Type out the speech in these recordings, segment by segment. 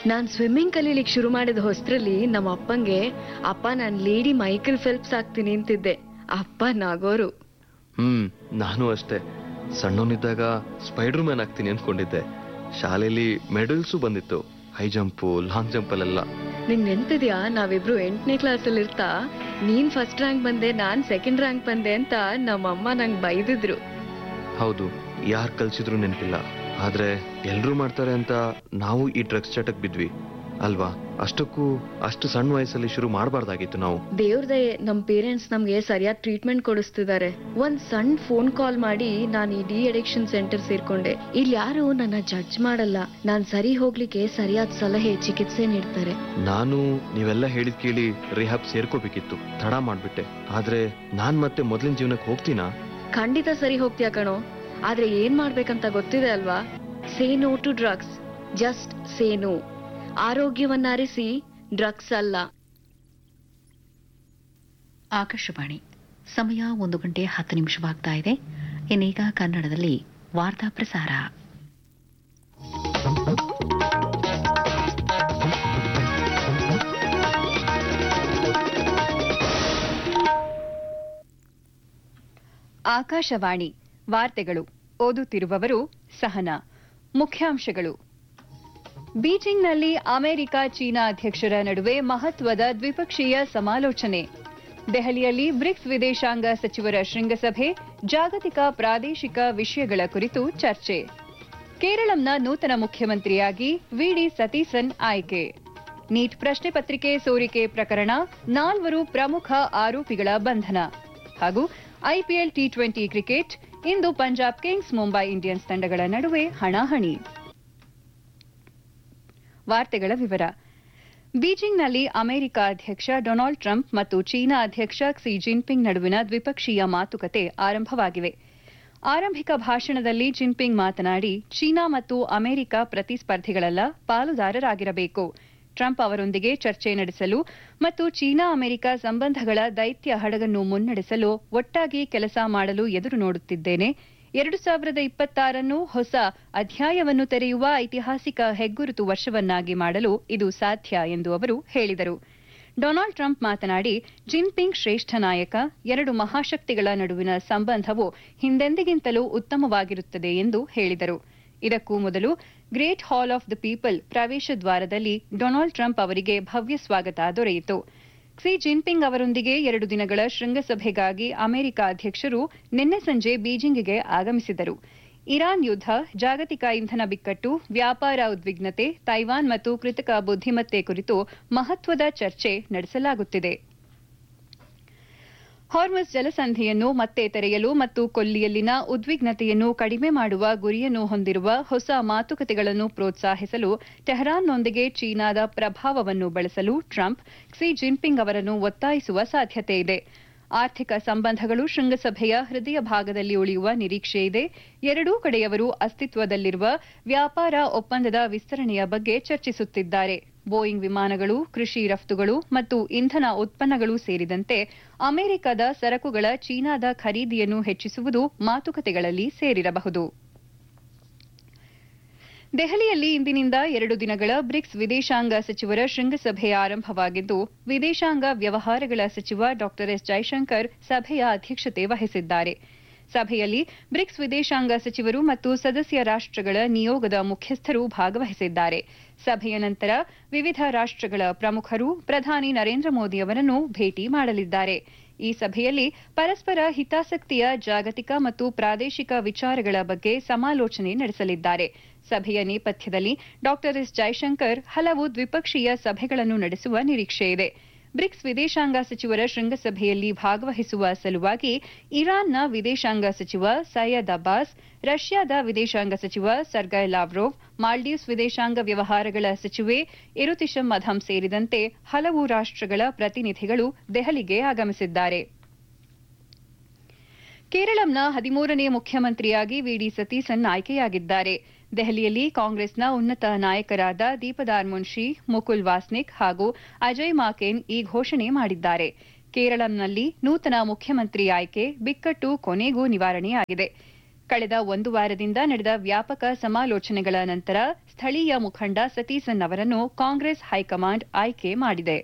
ನಾನ್ swimming ಕಲೀಲಿಕ್ ಶುರು ಮಾಡಿದ ಹೊಸ್ತ್ರಲ್ಲಿ ನಮ್ಮ ಅಪ್ಪಂಗೆ ಅಪ್ಪ ನಾನ್ ಲೇಡಿ ಮೈಕಲ್ ಫೆಲ್ಪ್ಸ್ ಆಗ್ತೀನಿ ಅಂತಿದ್ದೆ ಅಪ್ಪ ನಾಗೋರು ಹ್ಮ್ ನಾನು ಅಷ್ಟೇ ಸಣ್ಣವನಿದ್ದಾಗ ಸ್ಪೈಡರ್ ಮ್ಯಾನ್ ಆಗ್ತೀನಿ ಅನ್ಕೊಂಡಿದ್ದೆ ಶಾಲೆಯಲ್ಲಿ ಮೆಡಲ್ಸು ಬಂದಿತ್ತು ಹೈ ಜಂಪು ಲಾಂಗ್ ಜಂಪಲ್ಲೆಲ್ಲ ನಿಂಗ್ ನೆನ್ಪಿದ್ಯಾ ನಾವಿಬ್ರು ಎಂಟನೇ ಕ್ಲಾಸಲ್ಲಿ ಇರ್ತಾ ನೀನ್ ಫಸ್ಟ್ ರ್ಯಾಂಕ್ ಬಂದೆ ನಾನ್ ಸೆಕೆಂಡ್ ರ್ಯಾಂಕ್ ಬಂದೆ ಅಂತ ನಮ್ಮಮ್ಮ ನಂಗ್ ಬೈದಿದ್ರು ಹೌದು ಯಾರು ಕಲ್ಸಿದ್ರು ನೆನಪಿಲ್ಲ ಆದ್ರೆ ಎಲ್ರೂ ಮಾಡ್ತಾರೆ ಅಂತ ನಾವು ಈ ಡ್ರಗ್ಸ್ ಚಟಕ್ ಬಿದ್ವಿ ಅಲ್ವಾ ಅಷ್ಟಕ್ಕೂ ಅಷ್ಟು ಸಣ್ಣ ವಯಸ್ಸಲ್ಲಿ ಶುರು ಮಾಡಬಾರ್ದಾಗಿತ್ತು ನಾವು ದೇವ್ರದೇ ನಮ್ ಪೇರೆಂಟ್ಸ್ ನಮ್ಗೆ ಸರಿಯಾದ ಟ್ರೀಟ್ಮೆಂಟ್ ಕೊಡಿಸ್ತಿದ್ದಾರೆ ಒಂದ್ ಸಣ್ಣ ಫೋನ್ ಕಾಲ್ ಮಾಡಿ ನಾನು ಈ ಡಿ ಅಡಿಕ್ಷನ್ ಸೆಂಟರ್ ಸೇರ್ಕೊಂಡೆ ಇಲ್ಲಿ ಯಾರು ನನ್ನ ಜಡ್ಜ್ ಮಾಡಲ್ಲ ನಾನ್ ಸರಿ ಹೋಗ್ಲಿಕ್ಕೆ ಸರಿಯಾದ ಸಲಹೆ ಚಿಕಿತ್ಸೆ ನೀಡ್ತಾರೆ ನಾನು ನೀವೆಲ್ಲ ಹೇಳಿದ್ ಕೇಳಿ ರಿಹಾಬ್ ಸೇರ್ಕೋಬೇಕಿತ್ತು ತಡ ಮಾಡ್ಬಿಟ್ಟೆ ಆದ್ರೆ ನಾನ್ ಮತ್ತೆ ಮೊದ್ಲಿನ ಜೀವನಕ್ಕೆ ಹೋಗ್ತೀನಾ ಖಂಡಿತ ಸರಿ ಹೋಗ್ತೀಯ ಕಣೋ ಆದ್ರೆ ಏನ್ ಮಾಡ್ಬೇಕಂತ ಗೊತ್ತಿದೆ ಅಲ್ವಾ say no to drugs just say no ಆರೋಗ್ಯವನ್ನ ಅರಿಸಿ ಡ್ರಗ್ಸ್ ಅಲ್ಲ ಆಕಾಶವಾಣಿ ಸಮಯ ಒಂದು ಗಂಟೆ ಹತ್ತು ನಿಮಿಷವಾಗ್ತಾ ಇದೆ ಇನ್ನೀಗ ಕನ್ನಡದಲ್ಲಿ ವಾರ್ತಾ ಪ್ರಸಾರ ಆಕಾಶವಾಣಿ ವಾರ್ತೆಗಳು ಓದುತ್ತಿರುವವರು ಸಹನಾ ಮುಖ್ಯಾಂಶಗಳು ಬೀಜಿಂಗ್ನಲ್ಲಿ ಅಮೆರಿಕ ಚೀನಾ ಅಧ್ಯಕ್ಷರ ನಡುವೆ ಮಹತ್ವದ ದ್ವಿಪಕ್ಷೀಯ ಸಮಾಲೋಚನೆ ದೆಹಲಿಯಲ್ಲಿ ಬ್ರಿಕ್ಸ್ ವಿದೇಶಾಂಗ ಸಚಿವರ ಶೃಂಗಸಭೆ ಜಾಗತಿಕ ಪ್ರಾದೇಶಿಕ ವಿಷಯಗಳ ಕುರಿತು ಚರ್ಚೆ ಕೇರಳಂನ ನೂತನ ಮುಖ್ಯಮಂತ್ರಿಯಾಗಿ ವಿಡಿ ಸತೀಸನ್ ಆಯ್ಕೆ ನೀಟ್ ಪ್ರಶ್ನೆ ಪತ್ರಿಕೆ ಸೋರಿಕೆ ಪ್ರಕರಣ ನಾಲ್ವರು ಪ್ರಮುಖ ಆರೋಪಿಗಳ ಬಂಧನ ಹಾಗೂ ಐಪಿಎಲ್ ಟಿ ಟ್ವೆಂಟಿ ಕ್ರಿಕೆಟ್ ಇಂದು ಪಂಜಾಬ್ ಕಿಂಗ್ಸ್ ಮುಂಬೈ ಇಂಡಿಯನ್ಸ್ ತಂಡಗಳ ನಡುವೆ ಹಣಾಹಣಿ ವಾರ್ತೆಗಳ ವಿವರ ಬೀಜಿಂಗ್ನಲ್ಲಿ ಅಮೆರಿಕ ಅಧ್ಯಕ್ಷ ಡೊನಾಲ್ಡ್ ಟ್ರಂಪ್ ಮತ್ತು ಚೀನಾ ಅಧ್ಯಕ್ಷ ಕ್ಸಿ ಜಿನ್ಪಿಂಗ್ ನಡುವಿನ ದ್ವಿಪಕ್ಷೀಯ ಮಾತುಕತೆ ಆರಂಭವಾಗಿವೆ ಆರಂಭಿಕ ಭಾಷಣದಲ್ಲಿ ಜಿನ್ಪಿಂಗ್ ಮಾತನಾಡಿ ಚೀನಾ ಮತ್ತು ಅಮೆರಿಕ ಪ್ರತಿಸ್ಪರ್ಧಿಗಳಲ್ಲ ಪಾಲುದಾರರಾಗಿರಬೇಕು ಟ್ರಂಪ್ ಅವರೊಂದಿಗೆ ಚರ್ಚೆ ನಡೆಸಲು ಮತ್ತು ಚೀನಾ ಅಮೆರಿಕ ಸಂಬಂಧಗಳ ದೈತ್ಯ ಹಡಗನ್ನು ಮುನ್ನಡೆಸಲು ಒಟ್ಟಾಗಿ ಕೆಲಸ ಮಾಡಲು ಎದುರು ನೋಡುತ್ತಿದ್ದೇನೆ ಎರಡು ಸಾವಿರದ ಇಪ್ಪತ್ತಾರನ್ನು ಹೊಸ ಅಧ್ಯಾಯವನ್ನು ತೆರೆಯುವ ಐತಿಹಾಸಿಕ ಹೆಗ್ಗುರುತು ವರ್ಷವನ್ನಾಗಿ ಮಾಡಲು ಇದು ಸಾಧ್ಯ ಎಂದು ಅವರು ಹೇಳಿದರು ಡೊನಾಲ್ಡ್ ಟ್ರಂಪ್ ಮಾತನಾಡಿ ಜಿನ್ಪಿಂಗ್ ಶ್ರೇಷ್ಠ ನಾಯಕ ಎರಡು ಮಹಾಶಕ್ತಿಗಳ ನಡುವಿನ ಸಂಬಂಧವು ಹಿಂದೆಂದಿಗಿಂತಲೂ ಉತ್ತಮವಾಗಿರುತ್ತದೆ ಎಂದು ಹೇಳಿದರು ಇದಕ್ಕೂ ಮೊದಲು great hall of the people ಪ್ರವೇಶ ದ್ವಾರದಲ್ಲಿ ಡೊನಾಲ್ಡ್ ಟ್ರಂಪ್ ಅವರಿಗೆ ಭವ್ಯ ಸ್ವಾಗತ ದೊರೆಯಿತು ಕ್ಸಿ ಜಿನ್ಪಿಂಗ್ ಅವರೊಂದಿಗೆ ಎರಡು ದಿನಗಳ ಶೃಂಗಸಭೆಗಾಗಿ ಅಮೆರಿಕ ಅಧ್ಯಕ್ಷರು ನಿನ್ನೆ ಸಂಜೆ ಬೀಜಿಂಗ್ಗೆ ಆಗಮಿಸಿದರು ಇರಾನ್ ಯುದ್ಧ ಜಾಗತಿಕ ಇಂಧನ ಬಿಕ್ಕಟ್ಟು ವ್ಯಾಪಾರ ಉದ್ವಿಗ್ನತೆ ತೈವಾನ್ ಮತ್ತು ಕೃತಕ ಬುದ್ಧಿಮತ್ತೆ ಕುರಿತು ಮಹತ್ವದ ಚರ್ಚೆ ನಡೆಸಲಾಗುತ್ತಿದೆ ಹಾರ್ಮಸ್ ಜಲಸಂಧಿಯನ್ನು ಮತ್ತೆ ತೆರೆಯಲು ಮತ್ತು ಕೊಲ್ಲಿಯಲ್ಲಿನ ಉದ್ವಿಗ್ನತೆಯನ್ನು ಕಡಿಮೆ ಮಾಡುವ ಗುರಿಯನ್ನು ಹೊಂದಿರುವ ಹೊಸ ಮಾತುಕತೆಗಳನ್ನು ಪ್ರೋತ್ಸಾಹಿಸಲು ಟೆಹರಾನ್ನೊಂದಿಗೆ ಚೀನಾದ ಪ್ರಭಾವವನ್ನು ಬಳಸಲು ಟ್ರಂಪ್ ಕ್ಸಿ ಜಿನ್ಪಿಂಗ್ ಅವರನ್ನು ಒತ್ತಾಯಿಸುವ ಸಾಧ್ಯತೆ ಇದೆ ಆರ್ಥಿಕ ಸಂಬಂಧಗಳು ಶೃಂಗಸಭೆಯ ಹೃದಯ ಭಾಗದಲ್ಲಿ ಉಳಿಯುವ ನಿರೀಕ್ಷೆ ಇದೆ ಎರಡೂ ಕಡೆಯವರು ಅಸ್ತಿತ್ವದಲ್ಲಿರುವ ವ್ಯಾಪಾರ ಒಪ್ಪಂದದ ವಿಸ್ತರಣೆಯ ಬಗ್ಗೆ ಚರ್ಚಿಸುತ್ತಿದ್ದಾರೆ ಬೋಯಿಂಗ್ ವಿಮಾನಗಳು ಕೃಷಿ ರಫ್ತುಗಳು ಮತ್ತು ಇಂಧನ ಉತ್ಪನ್ನಗಳು ಸೇರಿದಂತೆ ಅಮೆರಿಕದ ಸರಕುಗಳ ಚೀನಾದ ಖರೀದಿಯನ್ನು ಹೆಚ್ಚಿಸುವುದು ಮಾತುಕತೆಗಳಲ್ಲಿ ಸೇರಿರಬಹುದು ದೆಹಲಿಯಲ್ಲಿ ಇಂದಿನಿಂದ ಎರಡು ದಿನಗಳ ಬ್ರಿಕ್ಸ್ ವಿದೇಶಾಂಗ ಸಚಿವರ ಶೃಂಗಸಭೆ ಆರಂಭವಾಗಿದ್ದು ವಿದೇಶಾಂಗ ವ್ಯವಹಾರಗಳ ಸಚಿವ ಡಾ ಎಸ್ ಜೈಶಂಕರ್ ಸಭೆಯ ಅಧ್ಯಕ್ಷತೆ ವಹಿಸಿದ್ದಾರೆ ಸಭೆಯಲ್ಲಿ ಬ್ರಿಕ್ಸ್ ವಿದೇಶಾಂಗ ಸಚಿವರು ಮತ್ತು ಸದಸ್ಯ ರಾಷ್ಟ್ರಗಳ ನಿಯೋಗದ ಮುಖ್ಯಸ್ಥರು ಭಾಗವಹಿಸಿದ್ದಾರೆ ಸಭೆಯ ನಂತರ ವಿವಿಧ ರಾಷ್ಟ್ರಗಳ ಪ್ರಮುಖರು ಪ್ರಧಾನಿ ನರೇಂದ್ರ ಮೋದಿ ಅವರನ್ನು ಭೇಟಿ ಮಾಡಲಿದ್ದಾರೆ ಈ ಸಭೆಯಲ್ಲಿ ಪರಸ್ಪರ ಹಿತಾಸಕ್ತಿಯ ಜಾಗತಿಕ ಮತ್ತು ಪ್ರಾದೇಶಿಕ ವಿಚಾರಗಳ ಬಗ್ಗೆ ಸಮಾಲೋಚನೆ ನಡೆಸಲಿದ್ದಾರೆ ಸಭೆಯ ನೇಪಥ್ಯದಲ್ಲಿ ಡಾ ಎಸ್ ಜೈಶಂಕರ್ ಹಲವು ದ್ವಿಪಕ್ಷೀಯ ಸಭೆಗಳನ್ನು ನಡೆಸುವ ನಿರೀಕ್ಷೆಯಿದೆ ಬ್ರಿಕ್ಸ್ ವಿದೇಶಾಂಗ ಸಚಿವರ ಶೃಂಗಸಭೆಯಲ್ಲಿ ಭಾಗವಹಿಸುವ ಸಲುವಾಗಿ ಇರಾನ್ನ ವಿದೇಶಾಂಗ ಸಚಿವ ಸೈಯದ್ ಅಬ್ಬಾಸ್ ರಷ್ಯಾದ ವಿದೇಶಾಂಗ ಸಚಿವ ಸರ್ಗೈ ಲಾವ್ರೋವ್ ಮಾಲ್ಡೀವ್ಸ್ ವಿದೇಶಾಂಗ ವ್ಯವಹಾರಗಳ ಸಚಿವೆ ಇರುತಿಶಮ್ ಮಧಮ್ ಸೇರಿದಂತೆ ಹಲವು ರಾಷ್ಟ್ರಗಳ ಪ್ರತಿನಿಧಿಗಳು ದೆಹಲಿಗೆ ಆಗಮಿಸಿದ್ದಾರೆ ಕೇರಳಂನ ಹದಿಮೂರನೇ ಮುಖ್ಯಮಂತ್ರಿಯಾಗಿ ವಿಡಿ ಸತೀಸನ್ ಆಯ್ಕೆಯಾಗಿದ್ದಾರೆ ದೆಹಲಿಯಲ್ಲಿ ಕಾಂಗ್ರೆಸ್ನ ಉನ್ನತ ನಾಯಕರಾದ ದೀಪದಾರ್ ಮುನ್ಷಿ ಮುಕುಲ್ ವಾಸ್ನಿಕ್ ಹಾಗೂ ಅಜಯ್ ಮಾಕೇನ್ ಈ ಘೋಷಣೆ ಮಾಡಿದ್ದಾರೆ ಕೇರಳಂನಲ್ಲಿ ನೂತನ ಮುಖ್ಯಮಂತ್ರಿ ಆಯ್ಕೆ ಬಿಕ್ಕಟ್ಟು ಕೊನೆಗೂ ನಿವಾರಣೆಯಾಗಿದೆ ಕಳೆದ ಒಂದು ವಾರದಿಂದ ನಡೆದ ವ್ಯಾಪಕ ಸಮಾಲೋಚನೆಗಳ ನಂತರ ಸ್ಥಳೀಯ ಮುಖಂಡ ಸತೀಸನ್ ಅವರನ್ನು ಕಾಂಗ್ರೆಸ್ ಹೈಕಮಾಂಡ್ ಆಯ್ಕೆ ಮಾಡಿದೆ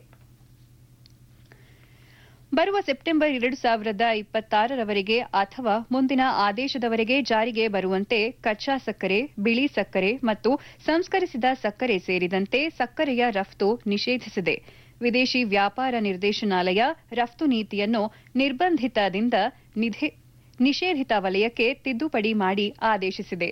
ಬರುವ ಸೆಪ್ಟೆಂಬರ್ ಎರಡು ಸಾವಿರದ ಇಪ್ಪತ್ತಾರರವರೆಗೆ ಅಥವಾ ಮುಂದಿನ ಆದೇಶದವರೆಗೆ ಜಾರಿಗೆ ಬರುವಂತೆ ಕಚ್ಚಾ ಸಕ್ಕರೆ ಬಿಳಿ ಸಕ್ಕರೆ ಮತ್ತು ಸಂಸ್ಕರಿಸಿದ ಸಕ್ಕರೆ ಸೇರಿದಂತೆ ಸಕ್ಕರೆಯ ರಫ್ತು ನಿಷೇಧಿಸಿದೆ ವಿದೇಶಿ ವ್ಯಾಪಾರ ನಿರ್ದೇಶನಾಲಯ ರಫ್ತು ನೀತಿಯನ್ನು ನಿರ್ಬಂಧಿತದಿಂದ ನಿಧಿ- ನಿಷೇಧಿತ ವಲಯಕ್ಕೆ ತಿದ್ದುಪಡಿ ಮಾಡಿ ಆದೇಶಿಸಿದೆ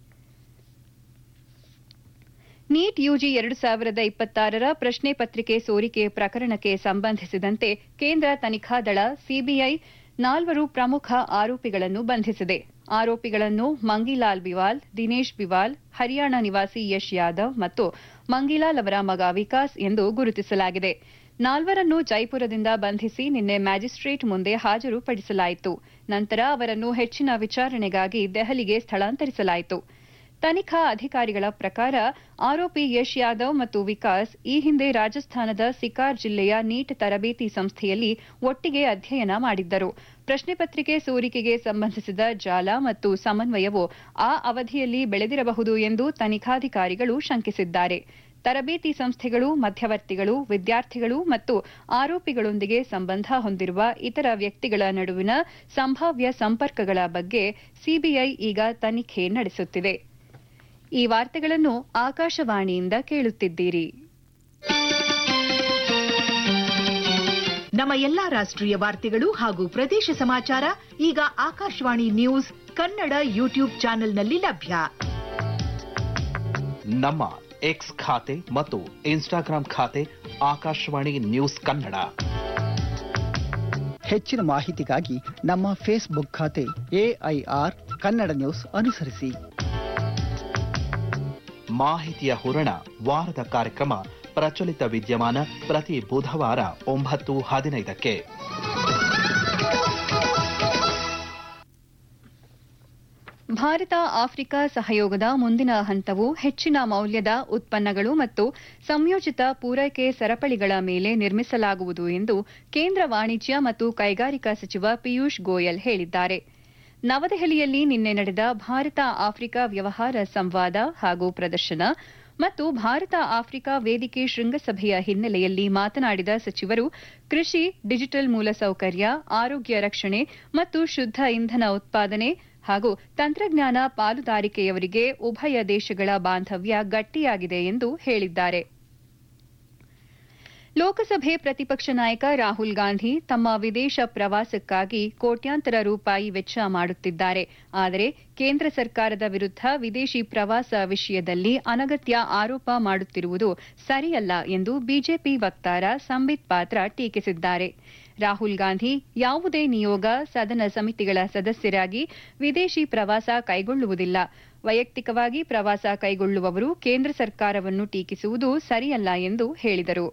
ನೀಟ್ ಯುಜಿ ಎರಡು ಸಾವಿರದ ಇಪ್ಪತ್ತಾರರ ಪ್ರಶ್ನೆ ಪತ್ರಿಕೆ ಸೋರಿಕೆ ಪ್ರಕರಣಕ್ಕೆ ಸಂಬಂಧಿಸಿದಂತೆ ಕೇಂದ್ರ ತನಿಖಾ ದಳ ಸಿಬಿಐ ನಾಲ್ವರು ಪ್ರಮುಖ ಆರೋಪಿಗಳನ್ನು ಬಂಧಿಸಿದೆ ಆರೋಪಿಗಳನ್ನು ಮಂಗಿಲಾಲ್ ಬಿವಾಲ್ ದಿನೇಶ್ ಬಿವಾಲ್ ಹರಿಯಾಣ ನಿವಾಸಿ ಯಶ್ ಯಾದವ್ ಮತ್ತು ಮಂಗಿಲಾಲ್ ಅವರ ಮಗ ವಿಕಾಸ್ ಎಂದು ಗುರುತಿಸಲಾಗಿದೆ ನಾಲ್ವರನ್ನು ಜೈಪುರದಿಂದ ಬಂಧಿಸಿ ನಿನ್ನೆ ಮ್ಯಾಜಿಸ್ಟ್ರೇಟ್ ಮುಂದೆ ಹಾಜರುಪಡಿಸಲಾಯಿತು ನಂತರ ಅವರನ್ನು ಹೆಚ್ಚಿನ ವಿಚಾರಣೆಗಾಗಿ ದೆಹಲಿಗೆ ಸ್ಥಳಾಂತರಿಸಲಾಯಿತು ತನಿಖಾ ಅಧಿಕಾರಿಗಳ ಪ್ರಕಾರ ಆರೋಪಿ ಯಶ್ ಯಾದವ್ ಮತ್ತು ವಿಕಾಸ್ ಈ ಹಿಂದೆ ರಾಜಸ್ಥಾನದ ಸಿಕಾರ್ ಜಿಲ್ಲೆಯ ನೀಟ್ ತರಬೇತಿ ಸಂಸ್ಥೆಯಲ್ಲಿ ಒಟ್ಟಿಗೆ ಅಧ್ಯಯನ ಮಾಡಿದ್ದರು ಪ್ರಶ್ನೆ ಪತ್ರಿಕೆ ಸೋರಿಕೆಗೆ ಸಂಬಂಧಿಸಿದ ಜಾಲ ಮತ್ತು ಸಮನ್ವಯವು ಆ ಅವಧಿಯಲ್ಲಿ ಬೆಳೆದಿರಬಹುದು ಎಂದು ತನಿಖಾಧಿಕಾರಿಗಳು ಶಂಕಿಸಿದ್ದಾರೆ ತರಬೇತಿ ಸಂಸ್ಥೆಗಳು ಮಧ್ಯವರ್ತಿಗಳು ವಿದ್ಯಾರ್ಥಿಗಳು ಮತ್ತು ಆರೋಪಿಗಳೊಂದಿಗೆ ಸಂಬಂಧ ಹೊಂದಿರುವ ಇತರ ವ್ಯಕ್ತಿಗಳ ನಡುವಿನ ಸಂಭಾವ್ಯ ಸಂಪರ್ಕಗಳ ಬಗ್ಗೆ ಸಿಬಿಐ ಈಗ ತನಿಖೆ ನಡೆಸುತ್ತಿದೆ ಈ ವಾರ್ತೆಗಳನ್ನು ಆಕಾಶವಾಣಿಯಿಂದ ಕೇಳುತ್ತಿದ್ದೀರಿ ನಮ್ಮ ಎಲ್ಲಾ ರಾಷ್ಟ್ರೀಯ ವಾರ್ತೆಗಳು ಹಾಗೂ ಪ್ರದೇಶ ಸಮಾಚಾರ ಈಗ ಆಕಾಶವಾಣಿ ನ್ಯೂಸ್ ಕನ್ನಡ ಯೂಟ್ಯೂಬ್ ಚಾನೆಲ್ನಲ್ಲಿ ಲಭ್ಯ ನಮ್ಮ ಎಕ್ಸ್ ಖಾತೆ ಮತ್ತು ಇನ್ಸ್ಟಾಗ್ರಾಂ ಖಾತೆ ಆಕಾಶವಾಣಿ ನ್ಯೂಸ್ ಕನ್ನಡ ಹೆಚ್ಚಿನ ಮಾಹಿತಿಗಾಗಿ ನಮ್ಮ ಫೇಸ್ಬುಕ್ ಖಾತೆ ಎಐಆರ್ ಕನ್ನಡ ನ್ಯೂಸ್ ಅನುಸರಿಸಿ ಮಾಹಿತಿಯ ಹೂರಣ ವಾರದ ಕಾರ್ಯಕ್ರಮ ಪ್ರಚಲಿತ ವಿದ್ಯಮಾನ ಪ್ರತಿ ಬುಧವಾರ ಒಂಬತ್ತು ಹದಿನೈದಕ್ಕೆ ಭಾರತ ಆಫ್ರಿಕಾ ಸಹಯೋಗದ ಮುಂದಿನ ಹಂತವು ಹೆಚ್ಚಿನ ಮೌಲ್ಯದ ಉತ್ಪನ್ನಗಳು ಮತ್ತು ಸಂಯೋಜಿತ ಪೂರೈಕೆ ಸರಪಳಿಗಳ ಮೇಲೆ ನಿರ್ಮಿಸಲಾಗುವುದು ಎಂದು ಕೇಂದ್ರ ವಾಣಿಜ್ಯ ಮತ್ತು ಕೈಗಾರಿಕಾ ಸಚಿವ ಪಿಯೂಷ್ ಗೋಯಲ್ ಹೇಳಿದ್ದಾರೆ ನವದೆಹಲಿಯಲ್ಲಿ ನಿನ್ನೆ ನಡೆದ ಭಾರತ ಆಫ್ರಿಕಾ ವ್ಯವಹಾರ ಸಂವಾದ ಹಾಗೂ ಪ್ರದರ್ಶನ ಮತ್ತು ಭಾರತ ಆಫ್ರಿಕಾ ವೇದಿಕೆ ಶೃಂಗಸಭೆಯ ಹಿನ್ನೆಲೆಯಲ್ಲಿ ಮಾತನಾಡಿದ ಸಚಿವರು ಕೃಷಿ ಡಿಜಿಟಲ್ ಮೂಲಸೌಕರ್ಯ ಆರೋಗ್ಯ ರಕ್ಷಣೆ ಮತ್ತು ಶುದ್ಧ ಇಂಧನ ಉತ್ಪಾದನೆ ಹಾಗೂ ತಂತ್ರಜ್ಞಾನ ಪಾಲುದಾರಿಕೆಯವರಿಗೆ ಉಭಯ ದೇಶಗಳ ಬಾಂಧವ್ಯ ಗಟ್ಟಿಯಾಗಿದೆ ಎಂದು ಹೇಳಿದ್ದಾರೆ ಲೋಕಸಭೆ ಪ್ರತಿಪಕ್ಷ ನಾಯಕ ರಾಹುಲ್ ಗಾಂಧಿ ತಮ್ಮ ವಿದೇಶ ಪ್ರವಾಸಕ್ಕಾಗಿ ಕೋಟ್ಯಾಂತರ ರೂಪಾಯಿ ವೆಚ್ಚ ಮಾಡುತ್ತಿದ್ದಾರೆ ಆದರೆ ಕೇಂದ್ರ ಸರ್ಕಾರದ ವಿರುದ್ಧ ವಿದೇಶಿ ಪ್ರವಾಸ ವಿಷಯದಲ್ಲಿ ಅನಗತ್ಯ ಆರೋಪ ಮಾಡುತ್ತಿರುವುದು ಸರಿಯಲ್ಲ ಎಂದು ಬಿಜೆಪಿ ವಕ್ತಾರ ಸಂಬಿತ್ ಪಾತ್ರ ಟೀಕಿಸಿದ್ದಾರೆ ರಾಹುಲ್ ಗಾಂಧಿ ಯಾವುದೇ ನಿಯೋಗ ಸದನ ಸಮಿತಿಗಳ ಸದಸ್ಯರಾಗಿ ವಿದೇಶಿ ಪ್ರವಾಸ ಕೈಗೊಳ್ಳುವುದಿಲ್ಲ ವೈಯಕ್ತಿಕವಾಗಿ ಪ್ರವಾಸ ಕೈಗೊಳ್ಳುವವರು ಕೇಂದ್ರ ಸರ್ಕಾರವನ್ನು ಟೀಕಿಸುವುದು ಸರಿಯಲ್ಲ ಎಂದು ಹೇಳಿದರು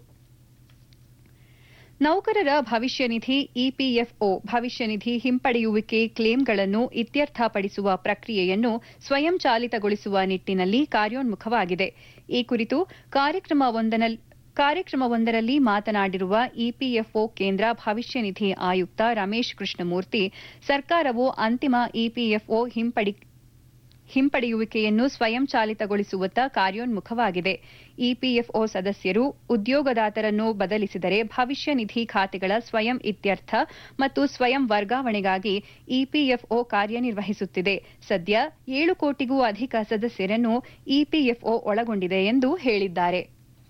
ನೌಕರರ ಭವಿಷ್ಯ ನಿಧಿ ಇಪಿಎಫ್ಒ ಭವಿಷ್ಯ ನಿಧಿ ಹಿಂಪಡೆಯುವಿಕೆ ಕ್ಲೇಮ್ಗಳನ್ನು ಇತ್ಯರ್ಥಪಡಿಸುವ ಪ್ರಕ್ರಿಯೆಯನ್ನು ಸ್ವಯಂಚಾಲಿತಗೊಳಿಸುವ ನಿಟ್ಟಿನಲ್ಲಿ ಕಾರ್ಯೋನ್ಮುಖವಾಗಿದೆ ಈ ಕುರಿತು ಕಾರ್ಯಕ್ರಮವೊಂದನಲ್ಲಿ ಕಾರ್ಯಕ್ರಮವೊಂದರಲ್ಲಿ ಮಾತನಾಡಿರುವ ಇಪಿಎಫ್ಒ ಕೇಂದ್ರ ಭವಿಷ್ಯ ನಿಧಿ ಆಯುಕ್ತ ರಮೇಶ್ ಕೃಷ್ಣಮೂರ್ತಿ ಸರ್ಕಾರವು ಅಂತಿಮ ಇಪಿಎಫ್ಒ ಹಿಂಪಡಿ ಹಿಂಪಡೆಯುವಿಕೆಯನ್ನು ಸ್ವಯಂಚಾಲಿತಗೊಳಿಸುವತ್ತ ಕಾರ್ಯೋನ್ಮುಖವಾಗಿದೆ ಇಪಿಎಫ್ಒ ಸದಸ್ಯರು ಉದ್ಯೋಗದಾತರನ್ನು ಬದಲಿಸಿದರೆ ಭವಿಷ್ಯ ನಿಧಿ ಖಾತೆಗಳ ಸ್ವಯಂ ಇತ್ಯರ್ಥ ಮತ್ತು ಸ್ವಯಂ ವರ್ಗಾವಣೆಗಾಗಿ ಇಪಿಎಫ್ಒ ಕಾರ್ಯನಿರ್ವಹಿಸುತ್ತಿದೆ ಸದ್ಯ ಏಳು ಕೋಟಿಗೂ ಅಧಿಕ ಸದಸ್ಯರನ್ನು ಇಪಿಎಫ್ಒ ಒಳಗೊಂಡಿದೆ ಎಂದು ಹೇಳಿದ್ದಾರೆ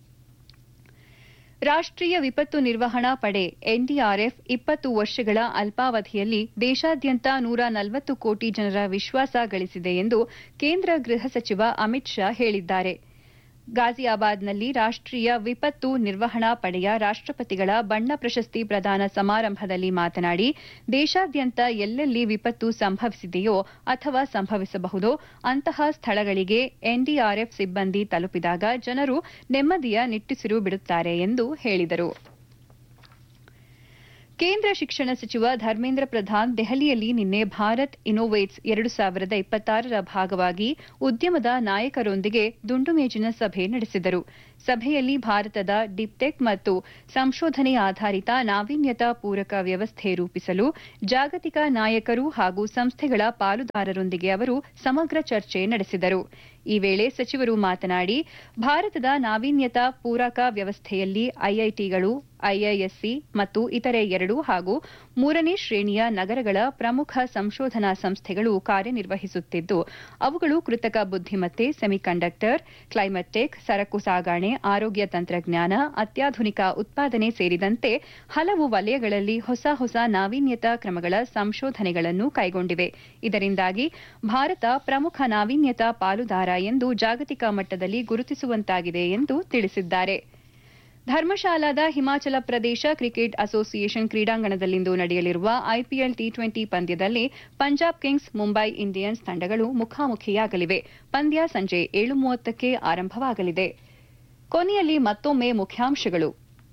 ರಾಷ್ಟ್ರೀಯ ವಿಪತ್ತು ನಿರ್ವಹಣಾ ಪಡೆ ಎನ್ಡಿಆರ್ಎಫ್ ಇಪ್ಪತ್ತು ವರ್ಷಗಳ ಅಲ್ಪಾವಧಿಯಲ್ಲಿ ದೇಶಾದ್ಯಂತ ನೂರ ನಲವತ್ತು ಕೋಟಿ ಜನರ ವಿಶ್ವಾಸ ಗಳಿಸಿದೆ ಎಂದು ಕೇಂದ್ರ ಗೃಹ ಸಚಿವ ಅಮಿತ್ ಶಾ ಹೇಳಿದ್ದಾರೆ ಗಾಜಿಯಾಬಾದ್ನಲ್ಲಿ ರಾಷ್ಟ್ರೀಯ ವಿಪತ್ತು ನಿರ್ವಹಣಾ ಪಡೆಯ ರಾಷ್ಟ್ರಪತಿಗಳ ಬಣ್ಣ ಪ್ರಶಸ್ತಿ ಪ್ರದಾನ ಸಮಾರಂಭದಲ್ಲಿ ಮಾತನಾಡಿ ದೇಶಾದ್ಯಂತ ಎಲ್ಲೆಲ್ಲಿ ವಿಪತ್ತು ಸಂಭವಿಸಿದೆಯೋ ಅಥವಾ ಸಂಭವಿಸಬಹುದೋ ಅಂತಹ ಸ್ಥಳಗಳಿಗೆ ಎನ್ಡಿಆರ್ಎಫ್ ಸಿಬ್ಬಂದಿ ತಲುಪಿದಾಗ ಜನರು ನೆಮ್ಮದಿಯ ನಿಟ್ಟುಸಿರು ಬಿಡುತ್ತಾರೆ ಎಂದು ಹೇಳಿದರು ಕೇಂದ್ರ ಶಿಕ್ಷಣ ಸಚಿವ ಧರ್ಮೇಂದ್ರ ಪ್ರಧಾನ್ ದೆಹಲಿಯಲ್ಲಿ ನಿನ್ನೆ ಭಾರತ್ ಇನೋವೇಟ್ಸ್ ಎರಡು ಸಾವಿರದ ಇಪ್ಪತ್ತಾರರ ಭಾಗವಾಗಿ ಉದ್ಯಮದ ನಾಯಕರೊಂದಿಗೆ ದುಂಡುಮೇಜಿನ ಸಭೆ ನಡೆಸಿದರು ಸಭೆಯಲ್ಲಿ ಭಾರತದ ಡಿಪ್ಟೆಕ್ ಮತ್ತು ಸಂಶೋಧನೆ ಆಧಾರಿತ ನಾವೀನ್ಯತಾ ಪೂರಕ ವ್ಯವಸ್ಥೆ ರೂಪಿಸಲು ಜಾಗತಿಕ ನಾಯಕರು ಹಾಗೂ ಸಂಸ್ಥೆಗಳ ಪಾಲುದಾರರೊಂದಿಗೆ ಅವರು ಸಮಗ್ರ ಚರ್ಚೆ ನಡೆಸಿದರು ಈ ವೇಳೆ ಸಚಿವರು ಮಾತನಾಡಿ ಭಾರತದ ನಾವೀನ್ಯತಾ ಪೂರಕ ವ್ಯವಸ್ಥೆಯಲ್ಲಿ ಐಐಟಿಗಳು ಐಐಎಸ್ಸಿ ಮತ್ತು ಇತರೆ ಎರಡು ಹಾಗೂ ಮೂರನೇ ಶ್ರೇಣಿಯ ನಗರಗಳ ಪ್ರಮುಖ ಸಂಶೋಧನಾ ಸಂಸ್ಥೆಗಳು ಕಾರ್ಯನಿರ್ವಹಿಸುತ್ತಿದ್ದು ಅವುಗಳು ಕೃತಕ ಬುದ್ದಿಮತ್ತೆ ಸೆಮಿಕಂಡಕ್ಟರ್ ಕ್ಲೈಮೇಟ್ ಟೆಕ್ ಸರಕು ಸಾಗಾಣೆ ಆರೋಗ್ಯ ತಂತ್ರಜ್ಞಾನ ಅತ್ಯಾಧುನಿಕ ಉತ್ಪಾದನೆ ಸೇರಿದಂತೆ ಹಲವು ವಲಯಗಳಲ್ಲಿ ಹೊಸ ಹೊಸ ನಾವೀನ್ಯತಾ ಕ್ರಮಗಳ ಸಂಶೋಧನೆಗಳನ್ನು ಕೈಗೊಂಡಿವೆ ಇದರಿಂದಾಗಿ ಭಾರತ ಪ್ರಮುಖ ನಾವೀನ್ಯತಾ ಪಾಲುದಾರ ಎಂದು ಜಾಗತಿಕ ಮಟ್ಟದಲ್ಲಿ ಗುರುತಿಸುವಂತಾಗಿದೆ ಎಂದು ತಿಳಿಸಿದ್ದಾರೆ ಧರ್ಮಶಾಲಾದ ಹಿಮಾಚಲ ಪ್ರದೇಶ ಕ್ರಿಕೆಟ್ ಅಸೋಸಿಯೇಷನ್ ಕ್ರೀಡಾಂಗಣದಲ್ಲಿಂದು ನಡೆಯಲಿರುವ ಐಪಿಎಲ್ ಟಿ ಟ್ವೆಂಟಿ ಪಂದ್ಯದಲ್ಲಿ ಪಂಜಾಬ್ ಕಿಂಗ್ಸ್ ಮುಂಬೈ ಇಂಡಿಯನ್ಸ್ ತಂಡಗಳು ಮುಖಾಮುಖಿಯಾಗಲಿವೆ ಪಂದ್ಯ ಸಂಜೆ ಏಳು ಮೂವತ್ತಕ್ಕೆ ಆರಂಭವಾಗಲಿದೆ ಕೊನೆಯಲ್ಲಿ ಮತ್ತೊಮ್ಮೆ ಮುಖ್ಯಾಂಶಗಳು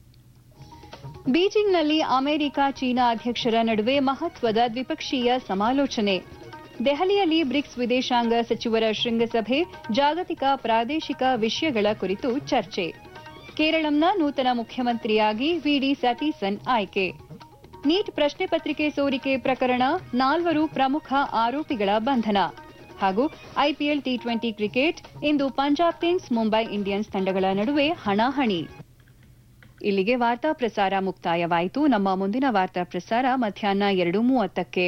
ಬೀಜಿಂಗ್ನಲ್ಲಿ ಅಮೆರಿಕ ಚೀನಾ ಅಧ್ಯಕ್ಷರ ನಡುವೆ ಮಹತ್ವದ ದ್ವಿಪಕ್ಷೀಯ ಸಮಾಲೋಚನೆ ದೆಹಲಿಯಲ್ಲಿ ಬ್ರಿಕ್ಸ್ ವಿದೇಶಾಂಗ ಸಚಿವರ ಶೃಂಗಸಭೆ ಜಾಗತಿಕ ಪ್ರಾದೇಶಿಕ ವಿಷಯಗಳ ಕುರಿತು ಚರ್ಚೆ ಕೇರಳಂನ ನೂತನ ಮುಖ್ಯಮಂತ್ರಿಯಾಗಿ ವಿಡಿ ಸತೀಸನ್ ಆಯ್ಕೆ ನೀಟ್ ಪ್ರಶ್ನೆ ಪತ್ರಿಕೆ ಸೋರಿಕೆ ಪ್ರಕರಣ ನಾಲ್ವರು ಪ್ರಮುಖ ಆರೋಪಿಗಳ ಬಂಧನ ಹಾಗೂ ಐಪಿಎಲ್ ಟಿ ಟ್ವೆಂಟಿ ಕ್ರಿಕೆಟ್ ಇಂದು ಪಂಜಾಬ್ ಕಿಂಗ್ಸ್ ಮುಂಬೈ ಇಂಡಿಯನ್ಸ್ ತಂಡಗಳ ನಡುವೆ ಹಣಾಹಣಿ ಇಲ್ಲಿಗೆ ವಾರ್ತಾ ಪ್ರಸಾರ ಮುಕ್ತಾಯವಾಯಿತು ನಮ್ಮ ಮುಂದಿನ ವಾರ್ತಾ ಪ್ರಸಾರ ಮಧ್ಯಾಹ್ನ ಎರಡು ಮೂವತ್ತಕ್ಕೆ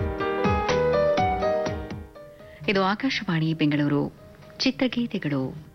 ಇದು ಆಕಾಶವಾಣಿ ಬೆಂಗಳೂರು ಚಿತ್ರಗೀತೆಗಳು